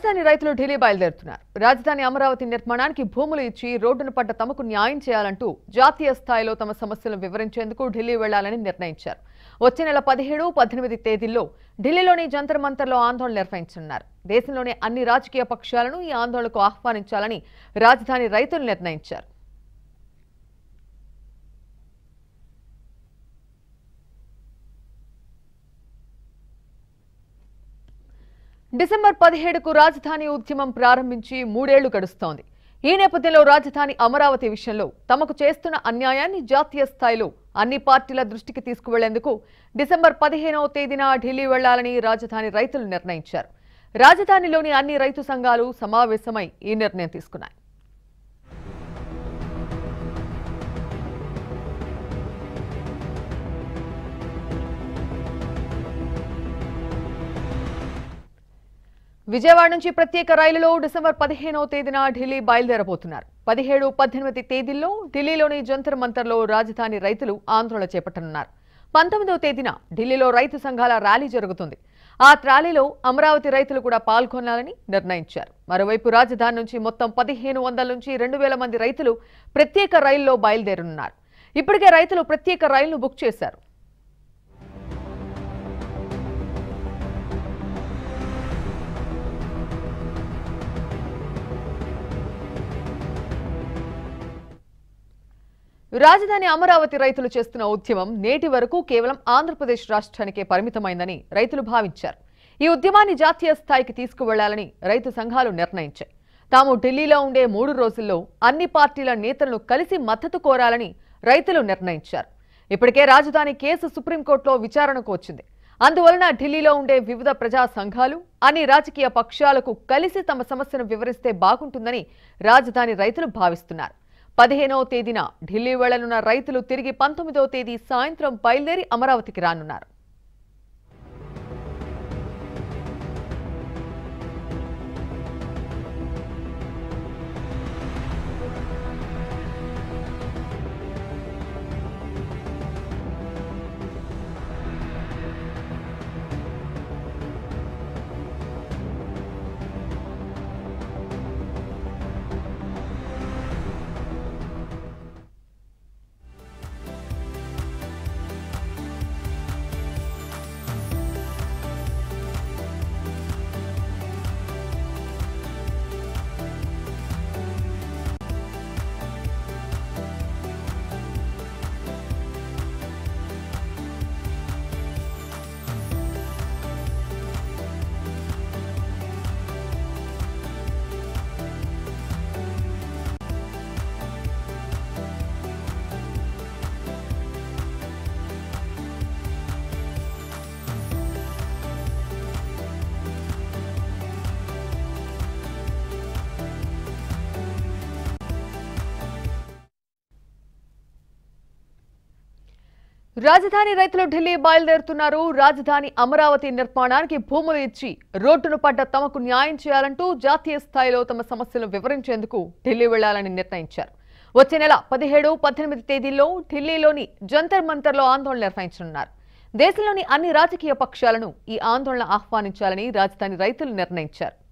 రాజధాని రైతులు ఢిల్లీ బయలుదేరుతున్నారు రాజధాని అమరావతి నిర్మాణానికి భూములు ఇచ్చి రోడ్డును పడ్డ తమకు న్యాయం చేయాలంటూ జాతీయ స్థాయిలో తమ సమస్యలను వివరించేందుకు ఢిల్లీ వెళ్లాలని నిర్ణయించారు వచ్చే నెల పదిహేడు పద్దెనిమిది తేదీల్లో ఢిల్లీలోని జంతర్ మంతర్లో ఆందోళన నిర్వహించనున్నారు దేశంలోని అన్ని రాజకీయ పక్షాలను ఈ ఆందోళనకు ఆహ్వానించాలని రాజధాని రైతులు నిర్ణయించారు డిసెంబర్ పదిహేడుకు రాజధాని ఉద్యమం ప్రారంభించి మూడేళ్లు గడుస్తోంది ఈ నేపథ్యంలో రాజధాని అమరావతి విషయంలో తమకు చేస్తున్న అన్యాయాన్ని జాతీయ స్థాయిలో అన్ని పార్టీల దృష్టికి తీసుకువెళ్లేందుకు డిసెంబర్ పదిహేనవ తేదీన ఢిల్లీ వెళ్లాలని రాజధాని రైతులు నిర్ణయించారు రాజధానిలోని అన్ని రైతు సంఘాలు సమావేశమై ఈ నిర్ణయం తీసుకున్నాయి విజయవాడ నుంచి ప్రత్యేక రైలులో డిసెంబర్ పదిహేనవ తేదీన ఢిల్లీ బయలుదేరబోతున్నారు పదిహేడు పద్దెనిమిది తేదీల్లో ఢిల్లీలోని జంతర్ మంతర్లో రాజధాని రైతులు ఆందోళన చేపట్టనున్నారు పంతొమ్మిదవ తేదీన ఢిల్లీలో రైతు సంఘాల ర్యాలీ జరుగుతుంది ఆ ర్యాలీలో అమరావతి రైతులు కూడా పాల్గొనాలని నిర్ణయించారు మరోవైపు రాజధాని నుంచి మొత్తం పదిహేను వందల నుంచి రెండు వేల మంది రైతులు ప్రత్యేక రైల్లో బయలుదేరనున్నారు ఇప్పటికే రైతులు ప్రత్యేక రైలును బుక్ చేశారు రాజధాని అమరావతి రైతులు చేస్తున్న ఉద్యమం నేటి వరకు కేవలం ఆంధ్రప్రదేశ్ రాష్ట్రానికే పరిమితమైందని రైతులు భావించారు ఈ ఉద్యమాన్ని జాతీయ స్థాయికి తీసుకువెళ్లాలని రైతు సంఘాలు నిర్ణయించాయి తాము ఢిల్లీలో ఉండే మూడు రోజుల్లో అన్ని పార్టీల నేతలను కలిసి మద్దతు కోరాలని రైతులు నిర్ణయించారు ఇప్పటికే రాజధాని కేసు సుప్రీంకోర్టులో విచారణకు వచ్చింది అందువలన ఢిల్లీలో ఉండే వివిధ ప్రజా సంఘాలు అన్ని రాజకీయ పక్షాలకు కలిసి తమ సమస్యను వివరిస్తే బాగుంటుందని రాజధాని రైతులు భావిస్తున్నారు పదిహేనవ తేదీన ఢిల్లీ వెళ్లనున్న రైతులు తిరిగి పంతొమ్మిదవ తేదీ సాయంత్రం బయలుదేరి అమరావతికి రానున్నారు రాజధాని రైతులు ఢిల్లీ బయలుదేరుతున్నారు రాజధాని అమరావతి నిర్మాణానికి భూములు ఇచ్చి రోడ్డును పడ్డ తమకు న్యాయం చేయాలంటూ జాతీయ స్థాయిలో తమ సమస్యలను వివరించేందుకు ఢిల్లీ వెళ్లాలని నిర్ణయించారు వచ్చే నెల పదిహేడు పద్దెనిమిది తేదీల్లో ఢిల్లీలోని జంతర్ మంతర్లో ఆందోళన నిర్వహించనున్నారు దేశంలోని అన్ని రాజకీయ పక్షాలను ఈ ఆందోళన ఆహ్వానించాలని రాజధాని రైతులు నిర్ణయించారు